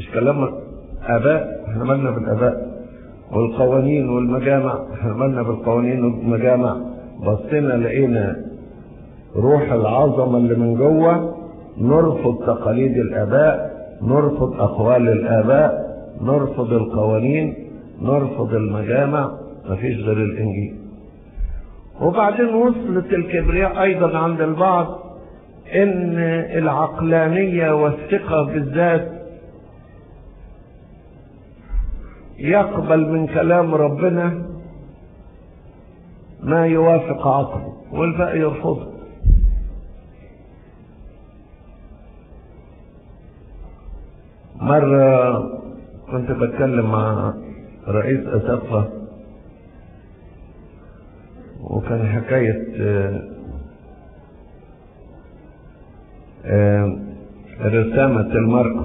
مش كلام اباء احنا مالنا بالاباء والقوانين والمجامع احنا مالنا بالقوانين والمجامع بصينا لقينا روح العظمه اللي من جوه نرفض تقاليد الاباء نرفض اقوال الاباء نرفض القوانين نرفض المجامع مفيش غير الانجيل وبعدين وصلت الكبرياء ايضا عند البعض ان العقلانيه والثقه بالذات يقبل من كلام ربنا ما يوافق عقله والباقي يرفضه مرة كنت بتكلم مع رئيس أسقفة وكان حكاية رسامة المرأة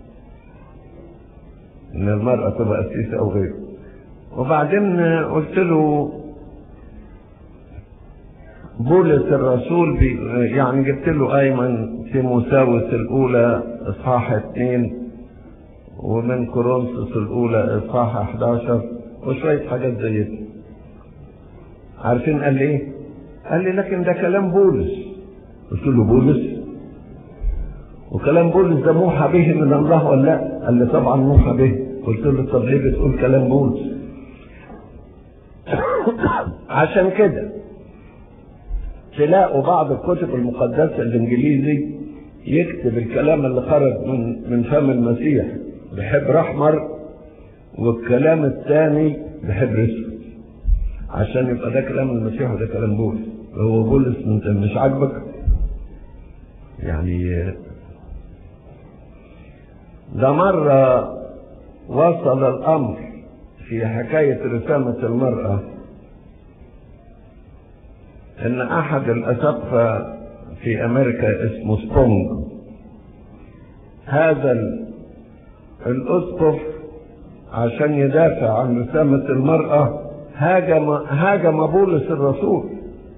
إن المرأة تبقى قسيسة أو غيره وبعدين قلت له بولس الرسول بي يعني جبت له أيمن تيموساوس الأولى إصحاح اثنين ومن كورنثوس الأولى إصحاح 11 وشوية حاجات زي دي عارفين قال لي إيه؟ قال لي لكن ده كلام بولس قلت له بولس وكلام بولس ده موحى به من الله ولا لا؟ قال لي طبعا موحى به قلت له طب ليه بتقول كلام بولس؟ عشان كده تلاقوا بعض الكتب المقدسة الإنجليزي يكتب الكلام اللي خرج من من فم المسيح بحبر أحمر والكلام الثاني بحبر أسود عشان يبقى ده كلام المسيح وده كلام بولس هو بولس انت مش عاجبك يعني ده مرة وصل الأمر في حكاية رسامة المرأة إن أحد الأسقفة في أمريكا اسمه سبونج هذا الأسقف عشان يدافع عن رسامة المرأة هاجم هاجم بولس الرسول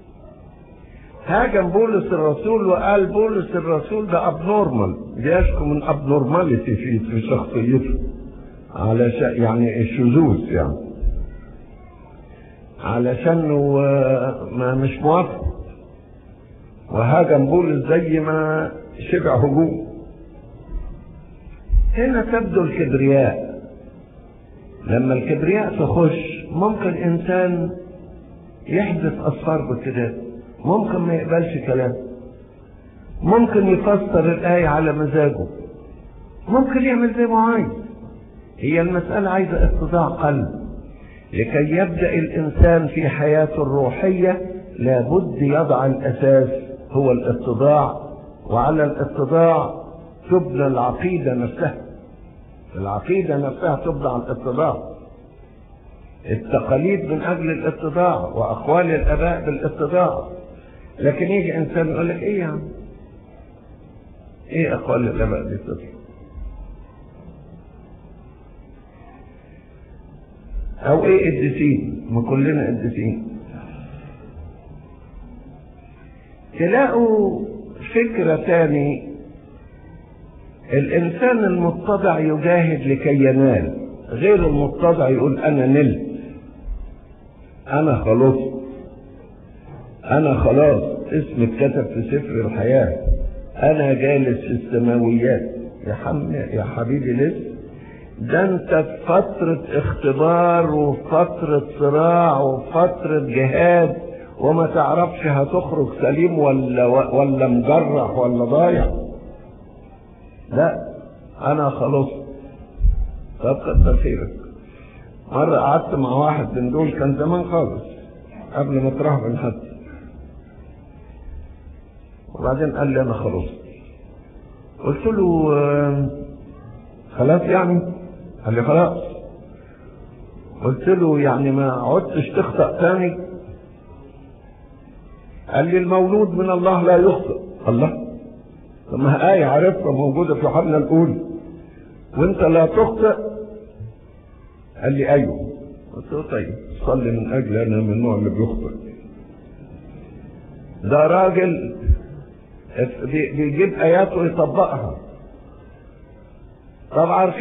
هاجم بولس الرسول وقال بولس الرسول ده ابنورمال بيشكو من ابنورماليتي في في شخصيته على يعني الشذوذ يعني علشانه ما مش موافق وهاجم بولس زي ما شبع هجوم هنا تبدو الكبرياء لما الكبرياء تخش ممكن انسان يحدث اسفار بالكتاب ممكن ما يقبلش كلام ممكن يفسر الآية على مزاجه ممكن يعمل زي ما عايز هي المسألة عايزة اتضاع قلب لكي يبدأ الإنسان في حياته الروحية لابد يضع الأساس هو الاتضاع وعلى الاتضاع تبنى العقيدة نفسها العقيدة نفسها تبنى على الاتضاع التقاليد من أجل الاتضاع وأقوال الآباء بالاتضاع لكن يجي إنسان يقول لك إيه يا عم إيه أقوال الآباء دي تطلع أو إيه قديسين ما كلنا قديسين تلاقوا فكرة تاني الإنسان المتضع يجاهد لكي ينال غير المتضع يقول أنا نلت أنا خلصت أنا خلاص اسمي اتكتب في سفر الحياة أنا جالس في السماويات يا حم يا حبيبي لسه ده أنت في فترة اختبار وفترة صراع وفترة جهاد وما تعرفش هتخرج سليم ولا ولا مجرح ولا ضايع لا أنا خلصت طب كتر خيرك مرة قعدت مع واحد من دول كان زمان خالص قبل ما ترهبن حتى وبعدين قال لي انا خلاص قلت له خلاص يعني قال لي خلاص قلت له يعني ما عدتش تخطأ تاني قال لي المولود من الله لا يخطئ الله طب ما آية عارفها موجودة في يوحنا الأولى وأنت لا تخطئ قال لي أيوه قلت له طيب صلي من أجل أنا من النوع اللي بيخطئ ده راجل بيجيب ايات ويطبقها طب عارفين